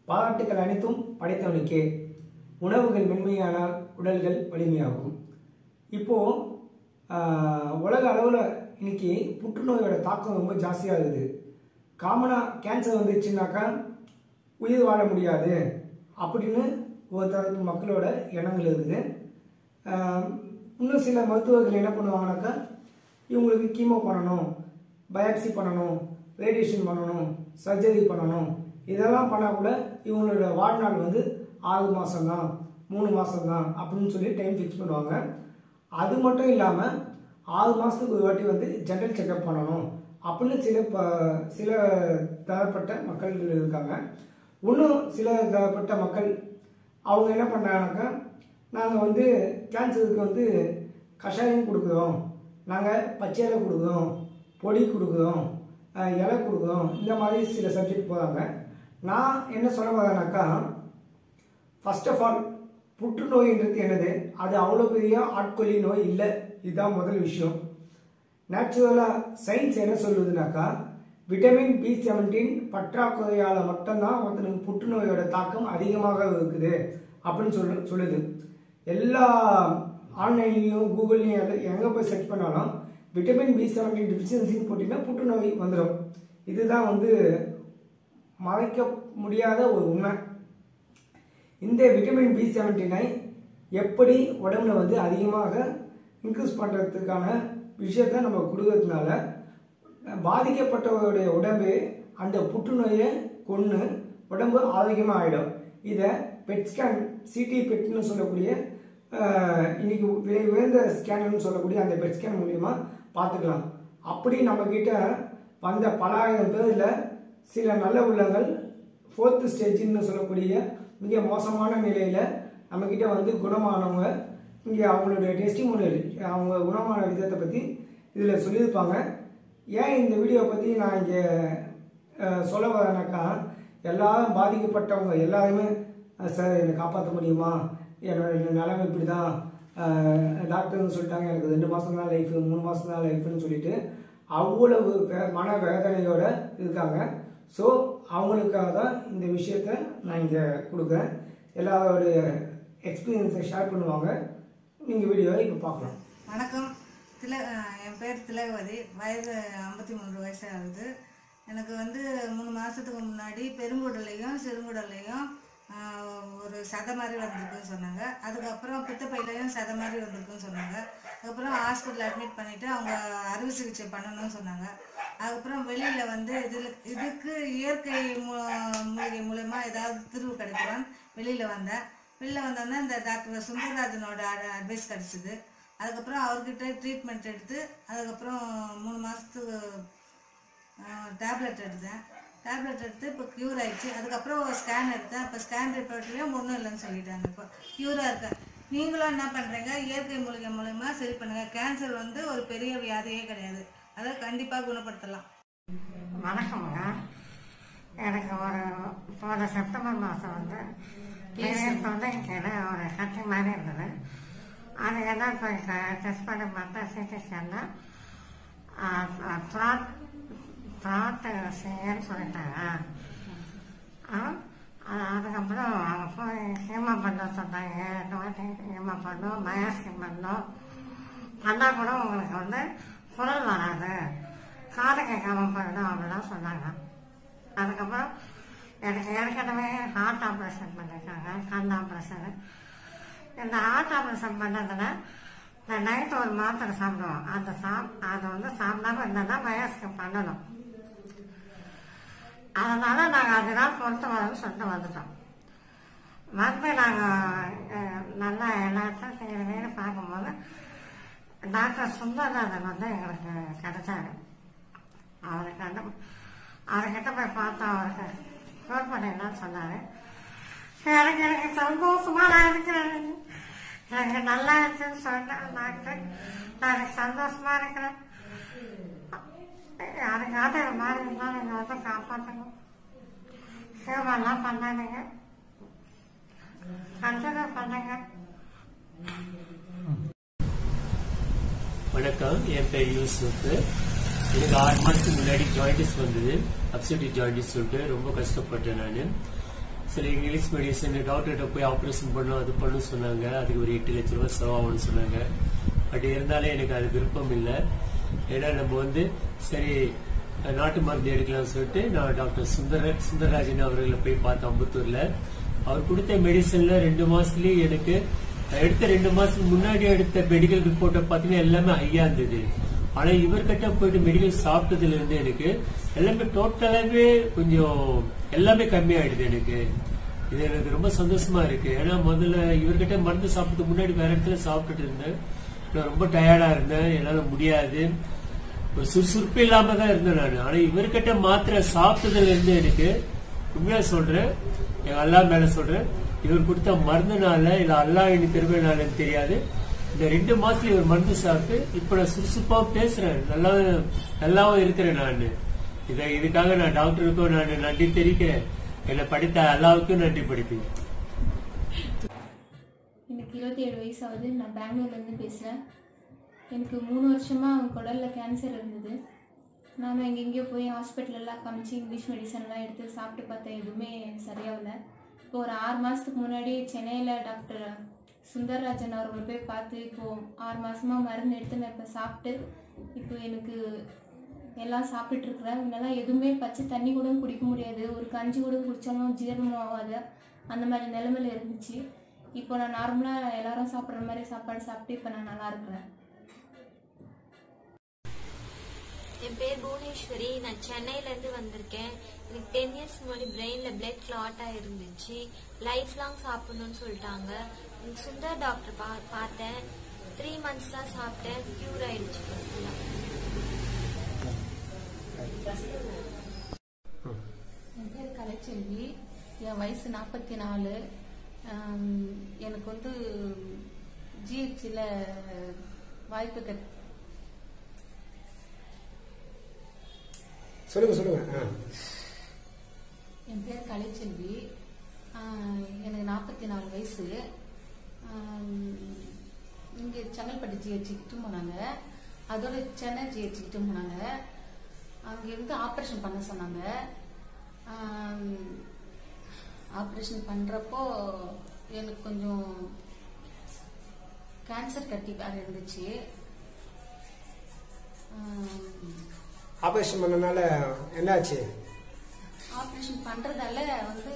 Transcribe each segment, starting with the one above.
பாராட்டுகள் அனைத்தும் படைத்தவனுக்கே உணவுகள் மென்மையானால் உடல்கள் வலிமையாகும் இப்போ ஆஹ், உலக அளவில் இன்னைக்கு புற்றுநோயோட தாக்கம் ரொம்ப ஜாஸ்தியாக இருக்குது காமனாக கேன்சர் வந்துச்சுனாக்கா உயிர் வாழ முடியாது அப்படின்னு ஒரு தரப்பு மக்களோட எண்ணங்கள் இருக்குது ஆஹ், இன்னும் சில மருத்துவர்கள் என்ன பண்ணுவாங்கனாக்கா இவங்களுக்கு கீமோ பண்ணணும் பயாப்சி பண்ணணும் ரேடியேஷன் பண்ணணும் சர்ஜரி பண்ணணும் இதெல்லாம் பண்ணால் கூட இவங்களோட வாழ்நாள் வந்து ஆறு மாதம்தான் மூணு மாதம்தான் அப்படின்னு சொல்லி டைம் ஃபிக்ஸ் பண்ணுவாங்க அது மட்டும் இல்லாமல் ஆறு மாதத்துக்கு ஒரு வாட்டி வந்து ஜென்ரல் செக்அப் பண்ணணும் அப்படின்னு சில ப சில தரப்பட்ட மக்கள் இருக்காங்க இன்னும் சில தரப்பட்ட மக்கள் அவங்க என்ன பண்ணுறாங்கனாக்கா நாங்கள் வந்து கேன்சருக்கு வந்து கஷாயம் கொடுக்குறோம் நாங்கள் பச்சை இலை கொடுக்குறோம் பொடி கொடுக்குறோம் அஹ், இலை கொடுக்குறோம் இந்த மாதிரி சில சப்ஜெக்ட் போகிறாங்க நான் என்ன சொல்ல வரேனாக்கா ஃபர்ஸ்ட் ஆஃப் ஆல் புற்றுநோய்ன்றது என்னது அது அவ்வளோ பெரிய ஆட்கொல்லி நோய் இல்லை இதுதான் முதல் விஷயம் நேச்சுரலாக சயின்ஸ் என்ன சொல்லுதுனாக்கா விட்டமின் பி செவன்டீன் பற்றாக்குறையால் மட்டும்தான் ஒருத்தனுக்கு புற்றுநோயோட தாக்கம் அதிகமாக இருக்குது அப்படின்னு சொல்ல சொல்லுது எல்லா ஆன்லைன்லேயும் கூகுள்லேயும் எல்லாம் எங்கே போய் சர்ச் பண்ணாலும் விட்டமின் பி செவன்டீன் டிஃபிஷியன்சின்னு போட்டிங்கன்னா புற்றுநோய் வந்துடும் இதுதான் வந்து மறைக்க முடியாத ஒரு உண்மை இந்த விட்டமின் பி செவன்டீனை எப்படி உடம்புல வந்து அதிகமாக இன்க்ரீஸ் பண்ணுறதுக்கான விஷயத்தை நம்ம கொடுக்கறதுனால பாதிக்கப்பட்டவருடைய உடம்பு அந்த புற்றுநோயை கொன்று உடம்பு ஆரோக்கியமாக ஆகிடும் இதை பெட் ஸ்கேன் சிடி பெட்னு சொல்லக்கூடிய அஹ், இன்னைக்கு விலை உயர்ந்த ஸ்கேனர்னு சொல்லக்கூடிய அந்த பெட் ஸ்கேன் மூலியமா பார்த்துக்கலாம் அப்படி நம்மக்கிட்ட வந்த பல ஆயிரம் பேரில் சில நல்ல உள்ளங்கள் ஃபோர்த்து ஸ்டேஜ்னு சொல்லக்கூடிய மிக மோசமான நிலையில் நம்மக்கிட்ட வந்து குணமானவங்க இங்கே அவங்களுடைய டெஸ்டிமோனியல் அவங்க குணமான விதத்தை பற்றி இதில் சொல்லியிருப்பாங்க ஏன் இந்த வீடியோ பற்றி நான் இங்கே சொல்ல வரேனாக்கா எல்லாரும் பாதிக்கப்பட்டவங்க எல்லாருமே அஹ், சார் என்னை காப்பாற்ற முடியுமா என்னோட நிலைமை இப்படி தான் டாக்டர்னு சொல்லிட்டாங்க எனக்கு ரெண்டு மாதம் தான் லைஃப் மூணு மாதம் தான் லைஃப்னு சொல்லிட்டு அவ்வளவு வே- மன வேதனையோட இருக்காங்க ஸோ அவங்களுக்காக தான் இந்த விஷயத்த நான் இங்கே கொடுக்குறேன் எல்லாருடைய எக்ஸ்பீரியன்ஸை ஷேர் பண்ணுவாங்க நீங்கள் வீடியோவை இப்போ பார்க்கலாம் வணக்கம் தில அஹ் என் பேர் திலகவதி வயது ஐம்பத்தி மூன்று வயசு ஆகுது எனக்கு வந்து மூணு மாதத்துக்கு முன்னாடி பெருங்குடலையும் சிறுங்குடலையும் ஆஹ், ஒரு சதை மாதிரி வந்திருக்குன்னு சொன்னாங்க அதுக்கப்புறம் பித்தப்பையிலையும் சதை மாதிரி வந்திருக்குன்னு சொன்னாங்க அதுக்கப்புறம் ஹாஸ்பிட்டல் அட்மிட் பண்ணிவிட்டு அவங்க அறுவை சிகிச்சை பண்ணணும்னு சொன்னாங்க அதுக்கப்புறம் வெளியில் வந்து இதில் இதுக்கு இயற்கை மூ மூலிகை மூலயமா ஏதாவது தீர்வு கிடைக்கலான்னு வெளியில் வந்தேன் வெளில வந்தோடனே இந்த டாக்டர் சுந்தரராஜனோட அட்வைஸ் கிடச்சிது அதுக்கப்புறம் அவர்கிட்ட ட்ரீட்மெண்ட் எடுத்து அதுக்கப்புறம் மூணு மாதத்துக்கு டேப்லெட் எடுத்தேன் டேப்லெட் எடுத்து இப்போ க்யூர் ஆயிடுச்சு அதுக்கப்புறம் ஸ்கேன் எடுத்தேன் இப்போ ஸ்கேன் ரிப்போர்ட்லேயும் ஒன்றும் இல்லைன்னு சொல்லிட்டாங்க இப்போ க்யூராக இருக்கேன் நீங்களும் என்ன பண்ணுறீங்க இயற்கை மூலிகை மூலயமா சரி பண்ணுங்கள் கேன்சர் வந்து ஒரு பெரிய வியாதியே கிடையாது அதை கண்டிப்பாக குணப்படுத்தலாம் வணக்கம்ங்க எனக்கு ஒரு போன செப்டம்பர் மாதம் வந்து என் தொண்டைக்கிட ஒரு கட்டி மாதிரி இருந்தது அது என்ன போய் டெஸ்ட் பண்ணி பார்த்தா சிடி ஸ்கேனில் த்ராட் த்ராட்டு செய்யன்னு சொல்லிட்டாங்க ஆ, அது- அதுக்கப்புறம் அங்கே போய் ஹீமா பண்ண சொன்னாங்க எட்டு வாட்டி ஹீமா பண்ணோம் மயாஸ்கின் பண்ணோம் பண்ணால் கூட உங்களுக்கு வந்து குரல் வராது காது கேட்காம போயிடும் அப்படிலாம் சொன்னாங்க அதுக்கப்புறம் எனக்கு ஏற்கனவே ஹார்ட் ஆப்ரேஷன் பண்ணியிருக்காங்க கண் ஆப்ரேஷன் இந்த ஹார்ட் ஆப்ரேஷன் பண்ணதில் இந்த நைட்டு ஒரு மாத்திரை சாப்பிடுவோம் அந்த சாப் அது வந்து சாப்பிடாம இருந்தால் வயசுக்கு பண்ணணும் அதனால நாங்கள் அதெல்லாம் பொறுத்து வரோம்னு சொல்லிட்டு வந்துட்டோம் வந்து நாங்கள் நல்லா எல்லாத்தையும் செய்யறதுன்னு பார்க்கும்போது டாக்டர் சுந்தரராஜன் வந்து எங்களுக்கு கிடைச்சாரு அவருக்கு அந்த அவர்கிட்ட போய் பார்த்தா அவருக்கு ஃபோன் பண்ணிடலாம்னு சொன்னார் எனக்கு எனக்கு சந்தோஷமா நான் இருக்கிறேன் எனக்கு நல்லா இருக்குன்னு சொன்னேன் டாக்டர் நான் எனக்கு சந்தோஷமா இருக்கிறேன் யாருக்காவது இது மாதிரி இருந்தால் நீங்கள் வந்து காப்பாற்றணும் சேவெல்லாம் பண்ணாதீங்க கன்சிடர் பண்ணுங்க வணக்கம் என் பேர் யூசுப் எனக்கு ஆறு மாதத்துக்கு முன்னாடி ஜாயிண்டிஸ் வந்தது அப்செட்டி ஜாயிண்டிஸ் சொல்லிட்டு ரொம்ப கஷ்டப்பட்டேன் நான் சில இங்கிலீஷ் மெடிசன் டாக்டர்கிட்ட போய் ஆப்ரேஷன் பண்ணும் அது பண்ணும் சொன்னாங்க அதுக்கு ஒரு எட்டு லட்ச ரூபாய் செலவாகும்னு சொன்னாங்க பட் இருந்தாலே எனக்கு அது விருப்பம் இல்லை ஏன்னா நம்ம வந்து சரி நாட்டு மருந்து எடுக்கலாம்னு சொல்லிட்டு நான் டாக்டர் சுந்தர சுந்தரராஜன் அவர்களை போய் பார்த்தேன் அம்பத்தூர்ல அவர் கொடுத்த மெடிசன்ல ரெண்டு மாசத்துலயே எனக்கு எடுத்த ரெண்டு மாசத்துக்கு முன்னாடி எடுத்த மெடிக்கல் ரிப்போர்ட்டை பார்த்தீங்கன்னா எல்லாமே ஹையா இருந்தது ஆனா இவர்கிட்ட போயிட்டு மெடிக்கல் சாப்பிட்டதுல இருந்து எனக்கு எல்லாமே டோட்டலாவே கொஞ்சம் எல்லாமே கம்மியாயிடுது எனக்கு இது எனக்கு ரொம்ப சந்தோஷமா இருக்கு ஏன்னா முதல்ல இவர்கிட்ட மருந்து சாப்பிட்டதுக்கு முன்னாடி வேற இடத்துல சாப்பிட்டுட்டு இருந்தேன் நான் ரொம்ப டயர்டா இருந்தேன் என்னால முடியாது ஒரு சுறுசுறுப்பு இல்லாம தான் இருந்தேன் நான் ஆனா இவர்கிட்ட மாத்திரை சாப்பிட்டதுல இருந்து எனக்கு உண்மையா சொல்றேன் எங்க அல்லா மேல சொல்றேன் இவர் கொடுத்த மருந்துனால இல்ல அல்லா எனக்கு திரும்பினாலன்னு தெரியாது இந்த ரெண்டு மாசத்துல இவர் மருந்து சாப்பிட்டு இப்ப நான் சுறுசுறுப்பா பேசுறேன் நல்லா நல்லாவும் இருக்கிறேன் நான் இதை இதுக்காக நான் டாக்டருக்கும் நான் நன்றி தெரிவிக்கிறேன் என்னை படித்த அல்லாவுக்கும் நன்றி படிப்பேன் எனக்கு இருபத்தி ஏழு வயசு ஆகுது நான் பெங்களூர்லேருந்து பேசுகிறேன் எனக்கு மூணு வருஷமாக குடலில் கேன்சர் இருந்தது நானும் எங்கெங்கேயோ போய் ஹாஸ்பிட்டலெல்லாம் காமிச்சு இங்கிலீஷ் மெடிசன்லாம் எடுத்து சாப்பிட்டு பார்த்தேன் எதுவுமே சரியாகல இப்போ ஒரு ஆறு மாதத்துக்கு முன்னாடி சென்னையில் டாக்டர் சுந்தரராஜன் அவர்களை போய் பார்த்து இப்போது ஆறு மாதமாக மருந்து எடுத்து நான் இப்போ சாப்பிட்டு இப்போ எனக்கு எல்லாம் சாப்பிட்டுட்டு இருக்கிறேன் முன்னெல்லாம் எதுவுமே பச்சை தண்ணி கூட குடிக்க முடியாது ஒரு கஞ்சி கூட குடித்தாலும் ஜீரணம் ஆகாது அந்த மாதிரி நிலைமையில இருந்துச்சு இப்போ நான் நார்மலாக எல்லாரும் சாப்பிட்ற மாதிரி சாப்பாடு சாப்பிட்டு இப்போ நான் நல்லா இருக்கிறேன் என் பேர் புவனேஸ்வரி நான் சென்னையில இருந்து வந்திருக்கேன் எனக்கு டென் இயர்ஸ் முன்னாடி பிரெயின்ல பிளட் கிளாட்டா இருந்துச்சு லைஃப் லாங் சாப்பிடணும்னு சொல்லிட்டாங்க எனக்கு சுந்தர் டாக்டர் பா பார்த்தேன் த்ரீ மந்த்ஸ் தான் சாப்பிட்டேன் கியூர் ஆயிடுச்சு ஃபுல்லா என் பேர் கலைச்செல்வி என் வயசு நாற்பத்தி நாலு எனக்கு வந்து ஜிஹெச்சில் வாய்ப்பு கட் சொல்லுங்க சொல்லுங்க ஆ என் பேர் கலைச்செல்வி ஆஹ் எனக்கு நாற்பத்தி நாலு வயசு இங்கே செங்கல்பட்டு ஜிஹெச்சிக்கிட்டு போனாங்க அதோட சென்னை ஜிஹெச்சிக்கிட்டு போனாங்க அங்கேருந்து ஆப்ரேஷன் பண்ண சொன்னாங்க ஆப்ரேஷன் பண்ணுறப்போ எனக்கு கொஞ்சம் கேன்சர் கட்டி வேறு இருந்துச்சு ஆஹ் ஆபரேஷன் பண்ணனால என்னாச்சு ஆப்ரேஷன் பண்றதால வந்து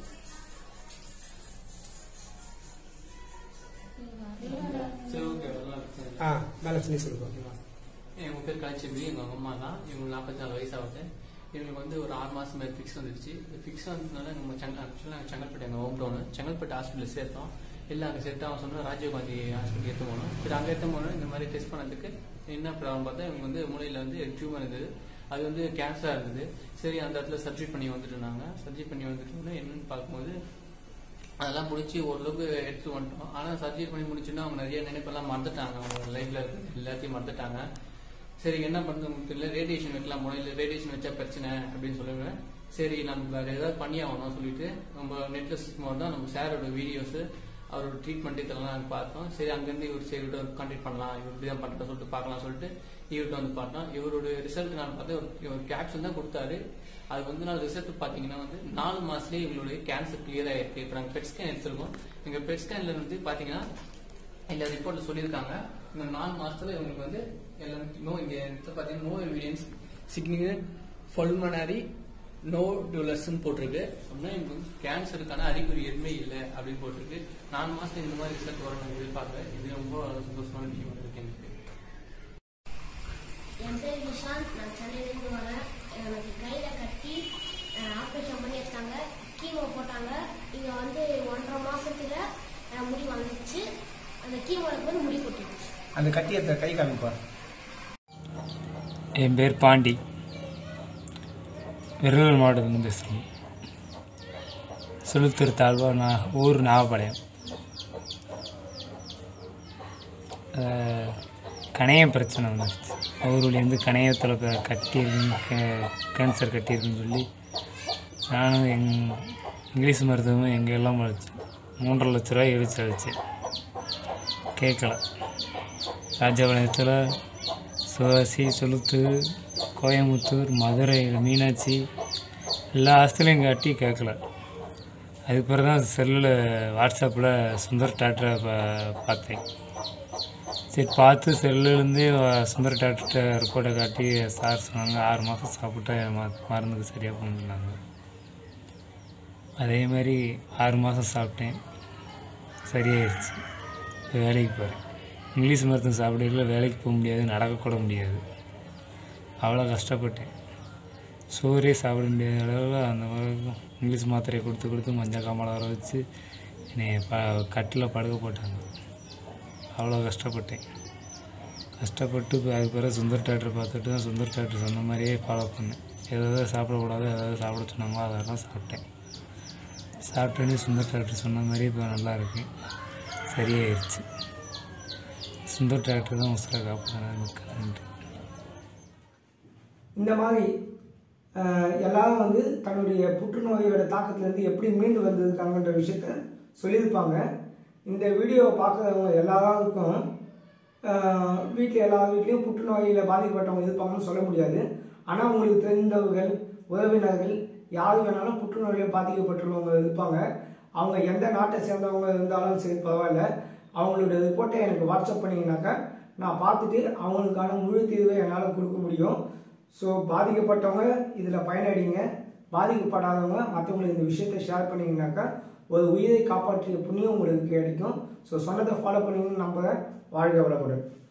ஆ மேலே சொல்லி சொல்லுங்க ஓகேவா எங்க பேர் கலைச்செல்வி எங்க அம்மா தான் இவங்க நாற்பத்தி நாலு வயசு ஆகுது இவங்களுக்கு வந்து ஒரு ஆறு மாசம் மாதிரி ஃபிக்ஸ் வந்துருச்சு ஃபிக்ஸ் வந்ததுனால நம்ம செங்கல் ஆக்சுவலாக நாங்கள் செங்கல்பட்டு எங்கள் ஹோம் டவுனு செங்கல்பட்டு ஹாஸ்பிட்டல் சேர்த்தோம் இல்லை அங்கே செட் ஆகும் சொன்னால் ராஜீவ்காந்தி ஹாஸ்பிட்டல் எடுத்து போனோம் சரி அங்கே எடுத்து போனோம் இந்த மாதிரி டெஸ்ட் பண்ணதுக்கு என்ன ப்ராப்ளம் பார்த்தா இவங்க வந்து மூளையில் வந்து டியூமர் இருந்தது அது வந்து கேன்சராக இருந்தது சரி அந்த இடத்துல சர்ஜரி பண்ணி வந்துட்டு இருந்தாங்க சர்ஜரி பண்ணி வந்துட்டு என்னன்னு பார்க்கும்போது அதெல்லாம் முடிச்சு ஓரளவுக்கு எடுத்து வந்துட்டோம் ஆனால் சர்ஜரி பண்ணி முடிச்சுன்னா அவங்க நிறைய நினைப்பெல்லாம் மறந்துட்டாங்க அவங்க லைஃப்ல எல்லாத்தையும் மறந்துட்டாங்க சரி என்ன பண்ணுறது தெரியல ரேடியேஷன் வைக்கலாம் முனையில் ரேடியேஷன் வச்சா பிரச்சனை அப்படின்னு சொல்லுவேன் சரி நம்ம வேற ஏதாவது பண்ணி ஆகணும் சொல்லிட்டு நம்ம நெட்ல சுத்தமாக தான் நம்ம சாரோட வீடியோஸ் அவரோட ட்ரீட்மெண்ட் இதெல்லாம் நாங்கள் பார்த்தோம் சரி அங்கேருந்து இவர் சரி இவர்கிட்ட கான்டாக்ட் பண்ணலாம் இவர் இப்படி தான் பண்ணுறேன் சொல்லிட்டு பார்க்கலாம் சொல்லிட்டு இவர்கிட்ட வந்து பார்த்தோம் இவரோட ரிசல்ட் நான் பார்த்தேன் ஒரு- இவர் கேப்ஷன் தான் கொடுத்தாரு அது வந்து நான் ரிசல்ட் பார்த்தீங்கன்னா வந்து நாலு மாசத்துலேயே இவங்களுடைய கேன்சர் கிளியர் ஆயிருக்கு இப்போ நாங்கள் பெட் ஸ்கேன் எடுத்திருக்கோம் எங்கள் பெட் ஸ்கேன்ல வந்து பார்த்தீங்கன்னா இந்த ரிப்போர்ட்ல சொல்லியிருக்காங்க இந்த நாலு மாசத்துல இவங்களுக்கு வந்து எல்லாம் நோ இங்க இடத்துல பாத்தீங்கன்னா no evidence significant pulmonary no டூலர்ஸ்னு போட்டிருக்கு அப்படின்னா இவங்க வந்து கேன்சருக்கான அறிகுறி எதுவுமே இல்லை அப்படின்னு போட்டிருக்கு நாலு மாசத்துல இந்த மாதிரி ரிசல்ட் வரும் நான் எதிர்பார்க்கறேன் இது ரொம்ப சந்தோஷமான விஷயம் இருக்கு எனக்கு என் பேர் நிஷாந்த் நான் சென்னையிலேருந்து வரேன் எனக்கு கையில் கட்டி ஆப்ரேஷன் பண்ணியிருக்காங்க கீமோ போட்டாங்க இங்கே வந்து ஒன்றரை மாசத்துல அஹ், முடி வந்துச்சு அந்த கீமோவுக்கு வந்து முடி கொட்டிடுச்சு அந்த கட்டியத்தை கை காமிப்பா என் பேர் பாண்டி விருதுநகர் மாவட்டத்துலேருந்து பேசுகிறோம் சுழுத்தூர் தாழ்வா நான் ஊர் நாகப்பாளையம் அஹ், கணைய பிரச்சனை வந்துருச்சு ஊருலேருந்து கணையத்தில் க- கட்டியிருக்குன்னு கே- கேன்சர் கட்டியிருக்குன்னு சொல்லி நானும் எங் இங்கிலீஷ் மருத்துவமும் எங்கெல்லாம் அழைச்சேன் மூன்றரை லட்ச ரூபாய் இழிச்சு அழைச்சேன் கேட்கல ராஜபாளையத்தில் சிவகாசி சுளுத்தூர் கோயம்புத்தூர் மதுரை மீனாட்சி எல்லா ஹாஸ்டலையும் காட்டி கேட்கல அதுக்கு பிறகு தான் செல்லில் வாட்ஸ்அப்பில் சுந்தர் டாக்டரை பா பார்த்தேன் சரி பார்த்து செல்லுலேருந்தே சுந்தர் டாக்டர்கிட்ட ரிப்போர்ட்டை காட்டி சார் சொன்னாங்க ஆறு மாதம் சாப்பிட்டா ம- மருந்துக்கு சரியாக போகணுன்னாங்க அதே மாதிரி ஆறு மாதம் சாப்பிட்டேன் சரியாயிருச்சு இப்போ வேலைக்கு போகிறேன் இங்கிலீஷ் மருத்துவம் சாப்பிடல வேலைக்கு போக முடியாது நடக்கக்கூட முடியாது அவ்வளோ கஷ்டப்பட்டேன் சோறே சாப்பிட முடியாத அளவில் அந்த மாதிரி இங்கிலீஷ் மாத்திரையை கொடுத்து கொடுத்து மஞ்சள் காமாலை வர வச்சு என்னை ப கட்டில் படுக்க போட்டாங்க அவ்வளோ கஷ்டப்பட்டேன் கஷ்டப்பட்டு இப்போ அதுக்கு பிறகு சுந்தர் டாக்டர் பார்த்துட்டு தான் சுந்தர் டாக்டர் சொன்ன மாதிரியே ஃபாலோ பண்ணேன் எதாவது சாப்பிடக்கூடாது எதாவது சாப்பிட சொன்னாங்களோ அதெல்லாம் சாப்பிட்டேன் சாப்பிட்டோன்னே சுந்தர் டாக்டர் சொன்ன மாதிரி இப்போ நல்லா இருக்கேன் சரியாயிருச்சு சுந்தர் டாக்டர் தான் உசுரை காப்பாற்றினார் மிக்க நன்றி இந்த மாதிரி அஹ், எல்லாரும் வந்து தன்னுடைய புற்றுநோயோட தாக்கத்துலேருந்து எப்படி மீண்டு வந்திருக்காங்கன்ற விஷயத்த சொல்லியிருப்பாங்க இந்த வீடியோவை பார்க்குறவங்க எல்லாருக்கும் வீட்டில் எல்லா வீட்லேயும் புற்றுநோயில் பாதிக்கப்பட்டவங்க இருப்பாங்கன்னு சொல்ல முடியாது ஆனால் உங்களுக்கு தெரிந்தவர்கள் உறவினர்கள் யார் வேணாலும் புற்றுநோயில் பாதிக்கப்பட்டுள்ளவங்க இருப்பாங்க அவங்க எந்த நாட்டை சேர்ந்தவங்க இருந்தாலும் சரி பரவாயில்ல அவங்களோட ரிப்போர்ட்டை எனக்கு வாட்ஸ்அப் பண்ணிங்கனாக்கா நான் பார்த்துட்டு அவங்களுக்கான முழு தீர்வை என்னால் கொடுக்க முடியும் ஸோ பாதிக்கப்பட்டவங்க இதில் பயனடைங்க பாதிக்கப்படாதவங்க மற்றவங்களுக்கு இந்த விஷயத்தை ஷேர் பண்ணீங்கன்னாக்கா ஒரு உயிரை காப்பாற்றிய புண்ணியம் உங்களுக்கு கிடைக்கும் ஸோ சொன்னதை ஃபாலோ பண்ணீங்கன்னு நம்புகிறேன் வாழ்க வளமுடன்